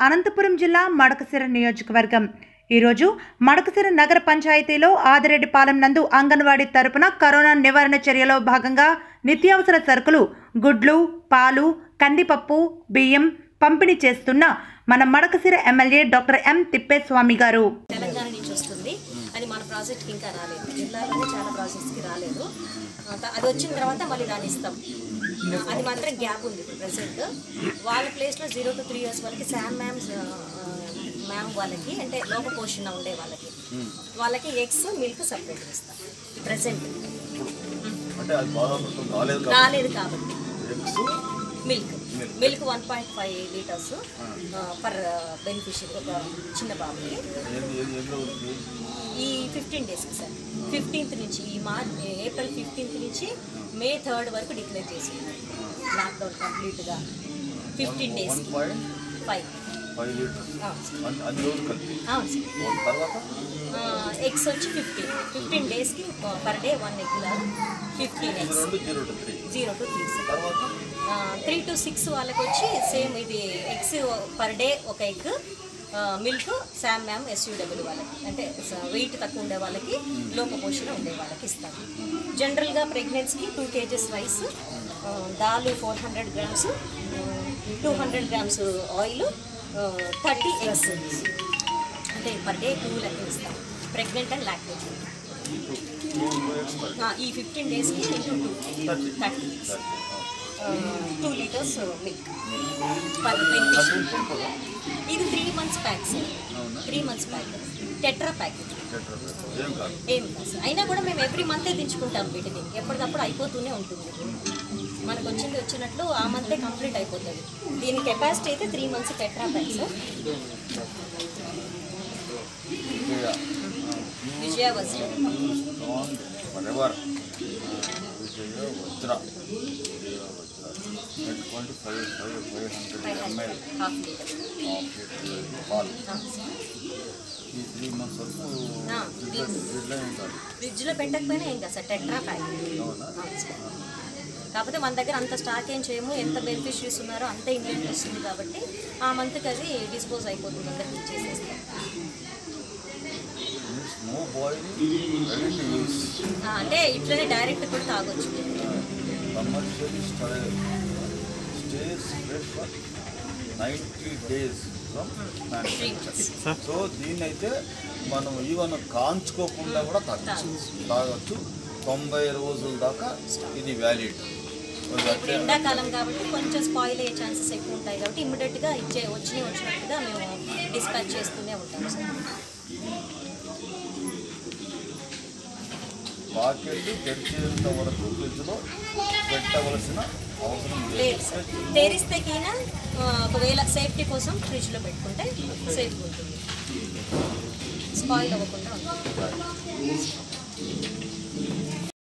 అనంతపురం జిల్లా మడకసిర నియోజకవర్గం ఈరోజు మడకసిర నగర పంచాయతీలో ఆదిరెడ్డిపాలెం నందు అంగన్వాడీ తరపున కరోనా నివారణ చర్యలో భాగంగా నిత్యావసర సరుకులు గుడ్లు పాలు కందిపప్పు బియ్యం పంపిణీ చేస్తున్న మన Madakasira MLA doctor M Thippeswamy garu Telangana నుంచి వస్తుంది అది మన ప్రాజెక్ట్కి ఇంకా రాలేదు జిల్లాలోనే చాలా ప్రాజెక్ట్స్కి రాలేదు ఆ, త- అది వచ్చిన తర్వాత మళ్ళీ దాన్ని ఇస్తాం అది మాత్రం గ్యాప్ ఉంది ఇప్పుడు ప్రజెంట్ వాళ్ళ ప్లేస్లో జీరో టు త్రీ ఇయర్స్ వాళ్ళకి శామ్ మ్యామ్ మ్యామ్ వాళ్ళకి అంటే లోప పోషణ ఉండే వాళ్ళకి వాళ్ళకి ఎగ్స్ మిల్క్ సపరేట్ ఇస్తాం ప్రజెంట్ అంటే అది బాగా మొత్తం రాలేదు కాబట్టి రాలేదు కాబట్టి eggs milk milk one point five litres per beneficiary ఒక చిన్న బాబుకి ఏంది ఏంది ఎందులో ఉంది ఈ ఫిఫ్టీన్ డేస్కి సార్ ఫిఫ్టీన్త్ నుంచి ఈ మార్చ్ ఏప్రిల్ ఫిఫ్టీన్త్ నుంచి మే థర్డ్ వరకు డిక్లేర్ చేసింది లాక్డౌన్ కంప్లీట్గా fifteen days one point five five litres అన్ని అన్ని రోజులు కలిపి అవును సార్ ఒక తర్వాత ఎగ్స్ వచ్చి ఫిఫ్టీన్ ఫిఫ్టీన్ డేస్కి పర్ డే వన్ ఎగ్ లాగా ఫిఫ్టీన్ ఎగ్స్ రెండు zero to three zero to three sir తర్వాత త్రీ టు సిక్స్ వాళ్ళకి వచ్చి సేమ్ ఇది ఎగ్స్ పర్ డే ఒక egg milk SAM MAM S U W వాళ్ళకి అంటే వెయిట్ తక్కువ ఉండే వాళ్ళకి లోప పోషణ ఉండే వాళ్ళకి ఇస్తాము జనరల్గా ప్రెగ్నెన్సీకి two kgs rice dal four hundred grams two hundred grams oil thirty eggs అంటే పర్ డే టూ లెక్క ఇస్తాం ప్రెగ్నెంట్ అండ్ లాక్టేజ్ ఈ ఫిఫ్టీన్ డేస్కి into two thirty two litres milk per beneficiary ఇది three months pack sir three months pack tetra packet ఏం కాదు ఏం కాదు సార్ అయినా కూడా మేము ఎవ్రీ మంతే దించుకుంటాం వీటిని ఎప్పటికప్పుడు అయిపోతూనే ఉంటుంది మనకు వచ్చింది వచ్చినట్లు ఆ మంతే కంప్లీట్ అయిపోతుంది దీని కెపాసిటీ అయితే three months tetra pack sir Vijaya Vijaya Vajra నాన్ వరెవర్ Vijaya Vajra Vijaya Vajra twenty five five five hundred five ML hundred half litre half litre పాలు ఈ త్రీ మంత్స్ వరకు ఆ, వీటిలో ఉంటారు ఫ్రిడ్జ్లో పెట్టకపోయినా ఏం కాదు సార్ టెట్రా ప్యాక్ అవునా అవును సార్. కాకపోతే మన దగ్గర అంత స్టాక్ ఏం చేయము ఎంత బెనిఫిషరీస్ ఉన్నారో అంతే ఇంగ్లీష్ వస్తుంది కాబట్టి ఆ మంత్కి అది డిస్పోజ్ అయిపోతుంది అందరికి ఇచ్చేసేస్తాం means no boiling ready to use ఆ, అంటే ఇట్లనే డైరెక్ట్ కూడా తాగొచ్చు commercial style stays fresh for ninety days from three months so దీన్ని అయితే మనం ఈవెన్ కాంచుకోకుండా కూడా తాగొచ్చు తాగొచ్చు తొంభై రోజుల దాకా ఇది వ్యాలిడ్ ఇప్పుడు ఎండాకాలం కాబట్టి కొంచెం స్పాయిల్ అయ్యే ఛాన్సెస్ ఎక్కువ ఉంటాయి కాబట్టి ఇమ్మీడియట్గా ఇచ్చే వచ్చినాయి వచ్చినట్టుగా మేము డిస్పాచ్ చేస్తూనే ఉంటాం సార్ పాకెట్ తెరిచేంత వరకు ఫ్రిడ్జ్లో పెట్టవలసిన అవసరం లేదు లేదు సార్ తెరిస్తే కీనా ఒకవేళ సేఫ్టీ కోసం ఫ్రిడ్జ్లో పెట్టుకుంటే సేఫ్ ఉంటుంది స్పాయిల్ అవ్వకుండా ఉంటుంది